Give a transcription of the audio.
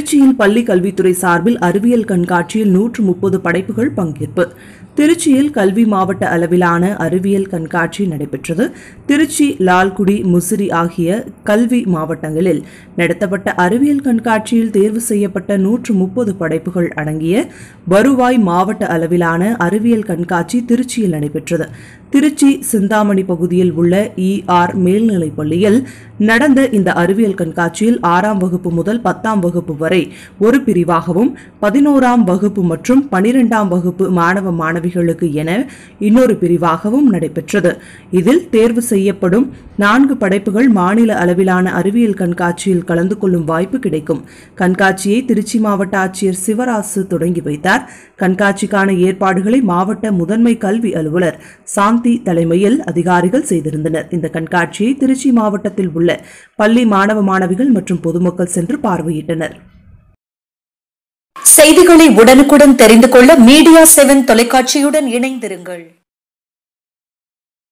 திருச்சியில் பள்ளி கல்வித்துறை சார்பில் அறிவியல் கண்காட்சியில் நூற்று முப்பது படைப்புகள் பங்கேற்பு திருச்சியில் கல்வி மாவட்ட அளவிலான அறிவியல் கண்காட்சி நடைபெற்றது திருச்சி லால்குடி முசிறி ஆகிய கல்வி மாவட்டங்களில் நடத்தப்பட்ட அறிவியல் கண்காட்சியில் தேர்வு செய்யப்பட்ட நூற்று முப்பது படைப்புகள் அடங்கிய வருவாய் மாவட்ட அளவிலான அறிவியல் கண்காட்சி திருச்சியில் நடைபெற்றது திருச்சி சிந்தாமணி பகுதியில் உள்ள இஆர் மேல்நிலைப் பள்ளியில் நடந்த இந்த அறிவியல் கண்காட்சியில் ஆறாம் வகுப்பு முதல் பத்தாம் வகுப்பு வரை ஒரு பிரிவாகவும் பதினோராம் வகுப்பு மற்றும் பனிரெண்டாம் வகுப்பு மாணவ மாணவிகளுக்கு என இன்னொரு பிரிவாகவும் நடைபெற்றது இதில் தேர்வு செய்யப்படும் நான்கு படைப்புகள் மாநில அளவிலான அறிவியல் கண்காட்சியில் கலந்து கொள்ளும் வாய்ப்பு கிடைக்கும் கண்காட்சியை திருச்சி மாவட்ட ஆட்சியர் சிவராசு தொடங்கி வைத்தார் கண்காட்சிக்கான ஏற்பாடுகளை மாவட்ட முதன்மை கல்வி அலுவலர் சாந்தி தலைமையில் அதிகாரிகள் செய்திருந்தனர் இந்த கண்காட்சியை திருச்சி மாவட்டத்தில் உள்ள பள்ளி மாணவ மாணவிகள் மற்றும் பொதுமக்கள் சென்று பார்வையிட்டனர் செய்திகளை உடனுக்குடன் தெரிந்து கொள்ள மீடியா செவன் தொலைக்காட்சியுடன் இணைந்திருங்கள்